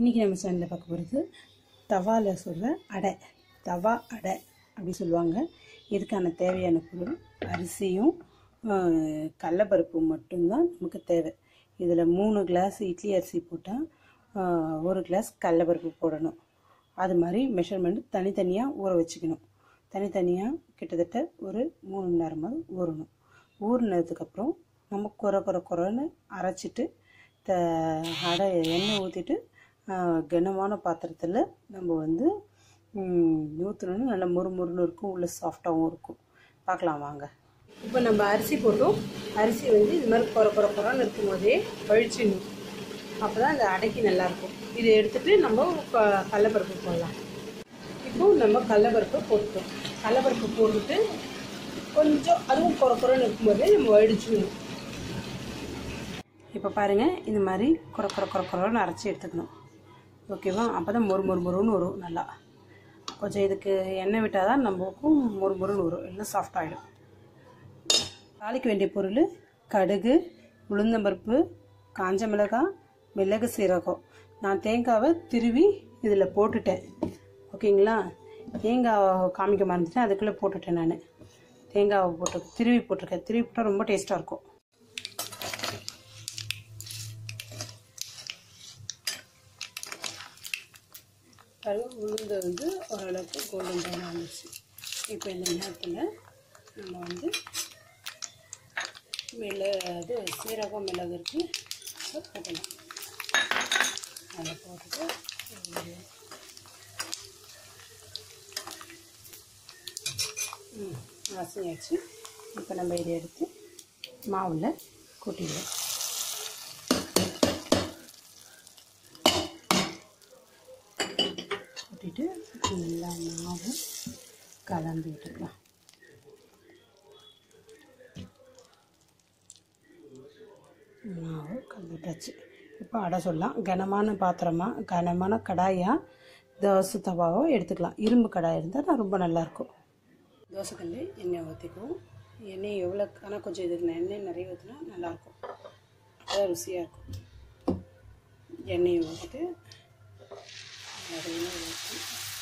இன்றைக்கி நம்ம சேனலில் பார்க்க போகிறது தவாவில் சொல்கிற அடை தவா அடை அப்படி சொல்லுவாங்க இதுக்கான தேவையான பொருள் அரிசியும் ஆஹ், கடலப்பருப்பும் மட்டும்தான் நமக்கு தேவை இதில் மூணு கிளாஸ் இட்லி அரிசி போட்டால் ஆஹ், ஒரு கிளாஸ் கடலப்பருப்பு போடணும் அது மாதிரி மெஷர்மெண்ட் தனித்தனியாக ஊற வச்சுக்கணும் தனித்தனியாக கிட்டத்தட்ட ஒரு மூணு மணி நேரமாவது ஊறணும் ஊறினதுக்கப்புறம் நம்ம குறை குறை குறைன்னு அரைச்சிட்டு த அடை எண்ணெய் ஊற்றிட்டு கனமான பாத்திரத்தில் நம்ம வந்து ஊற்றணுன்னு நல்லா மொறு மொறுன்னு இருக்கும் உள்ள சாஃப்டாகவும் இருக்கும் பார்க்கலாம் வாங்க இப்போ நம்ம அரிசி போட்டோம் அரிசி வந்து இது மாதிரி குறை குறை குறைன்னு இருக்கும் போதே பழிச்சிடணும் அப்போ தான் அந்த அடைக்கு நல்லாயிருக்கும் இதை எடுத்துகிட்டு நம்ம க- கடலப்பருப்பு போடலாம் இப்போ நம்ம கடலப்பருப்பு போட்டுட்டோம் கடலப்பருப்பு போட்டுட்டு கொஞ்சம் அதுவும் குறை குறைன்னு இருக்கும்போதே நம்ம வடிச்சுக்கணும் இப்போ பாருங்கள் இந்த மாதிரி குறை குறை குறை குறைன்னு அரைச்சி எடுத்துக்கணும் ஓகேவா அப்போ தான் மொறு மொறு மொறுன்னு வரும் நல்லா கொஞ்சம் இதுக்கு எண்ணெய் விட்டால் தான் நம்மளுக்கும் மொறு மொறுன்னு வரும் எல்லாம் சாஃப்ட் ஆகிடும் தாளிக்க வேண்டிய பொருள் கடுகு உளுந்தம்பருப்பு காஞ்ச மிளகாய் மிளகு சீரகம் நான் தேங்காவை திருவி இதில் போட்டுட்டேன் ஓகேங்களா தேங்காய் காமிக்க மறந்துட்டேன் அதுக்குள்ளே போட்டுட்டேன் நான் தேங்காவை போட்டு திருவி போட்டிருக்கேன் திருவி போட்டால் ரொம்ப டேஸ்ட்டாக இருக்கும் பாருங்க உளுந்து வந்து ஓரளவுக்கு கோல்டன் ப்ரௌன் ஆனிச்சு இப்போ இந்த நேரத்தில் நம்ம வந்து மிள இது சீரகம் மிளகு இருக்கு அதை போட்டலாம் அதை போட்டுட்டு ஒரு- ம் வசதியாச்சு இப்போ நம்ம இதை எடுத்து மாவில் கொட்டிடுவோம் கொட்டிட்டு நல்லா மாவு கலந்து விட்டுக்கலாம் மாவு கலந்துட்டாச்சு இப்போ அடை சொல்லலாம் கனமான பாத்திரமா கனமான கடாயாக தோசை தவாவோ எடுத்துக்கலாம் இரும்பு கடாய் இருந்தால் நான் ரொம்ப நல்லாயிருக்கும் தோசைக்கல் எண்ணெய் ஊற்றிக்குவோம் எண்ணெய் எவ்வளோ ஆனால் கொஞ்சம் இதுக்கு நான் எண்ணெய் நிறைய ஊற்றினா நல்லாயிருக்கும் அதான் ருசியாக இருக்கும் எண்ணெயை ஊற்றிட்டு நிறைய ஊற்றி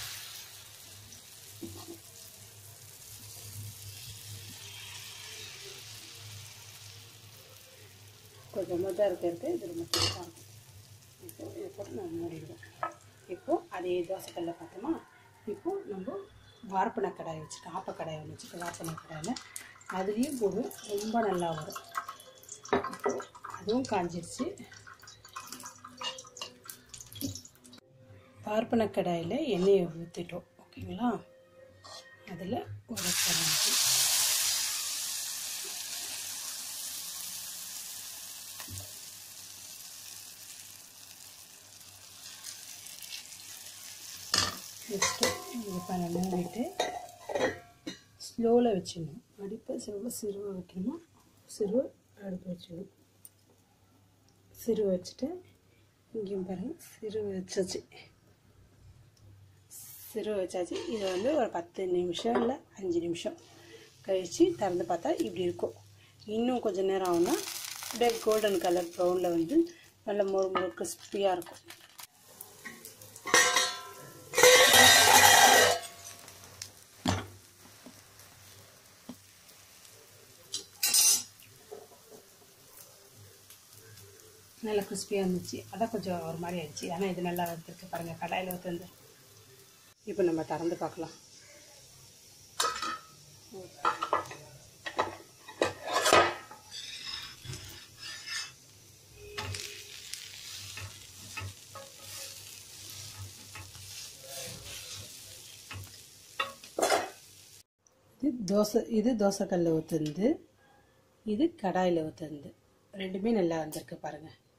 கொஞ்சமாக தான் இருக்கிறது இது ரொம்ப டேஸ்ட்டாக இருக்கும் இப்போ இதை போட்டு நம்ம மூடிடுவோம் இப்போது அதே தோசைக்கல்ல பார்த்தோமா இப்போது நம்ம வார்ப்பனை கடாய் வச்சுட்டு ஆப்ப கடாய் ஒன்று வச்சுட்டு வார்ப்பனை கடாயில் அதுலேயும் போடு ரொம்ப நல்லா வரும் இப்போ அதுவும் காஞ்சிருச்சு பார்ப்பன கடாயில் எண்ணெயை ஊற்றிட்டோம் ஓகேங்களா அதில் ஒரு கரண்டி நெக்ஸ்ட்டு இது பண்ண மூடிட்டு ஸ்லோவில் வச்சிடணும் அடுப்பை சிறுவ சிறுவ வைக்கணுமா சிறுவ அடுப்பு வச்சிடணும் சிறுவ வச்சுட்டு இங்கேயும் பாருங்கள் சிறுவ வச்சாச்சு சிறுவ வச்சாச்சு இது வந்து ஒரு பத்து நிமிஷம் இல்லை அஞ்சு நிமிஷம் கழித்து திறந்து பார்த்தா இப்படி இருக்கும் இன்னும் கொஞ்சம் நேரம் ஆகும்னா அப்படியே கோல்டன் கலர் ப்ரௌனில் வந்து நல்ல மொறு மொறு கிறிஸ்பியாக இருக்கும் நல்லா கிறிஸ்பியாக இருந்துச்சு அதான் கொஞ்சம் ஒரு மாதிரி ஆயிடுச்சு ஆனால் இது நல்லா வந்துருக்கு பாருங்கள் கடாயில் ஊற்றுந்து இப்போ நம்ம திறந்து பார்க்கலாம் இது தோசை இது தோசைக்கல்ல ஊற்றுந்து இது கடாயில் ஊற்றுந்து ரெண்டுமே நல்லா வந்திருக்கு பாருங்கள்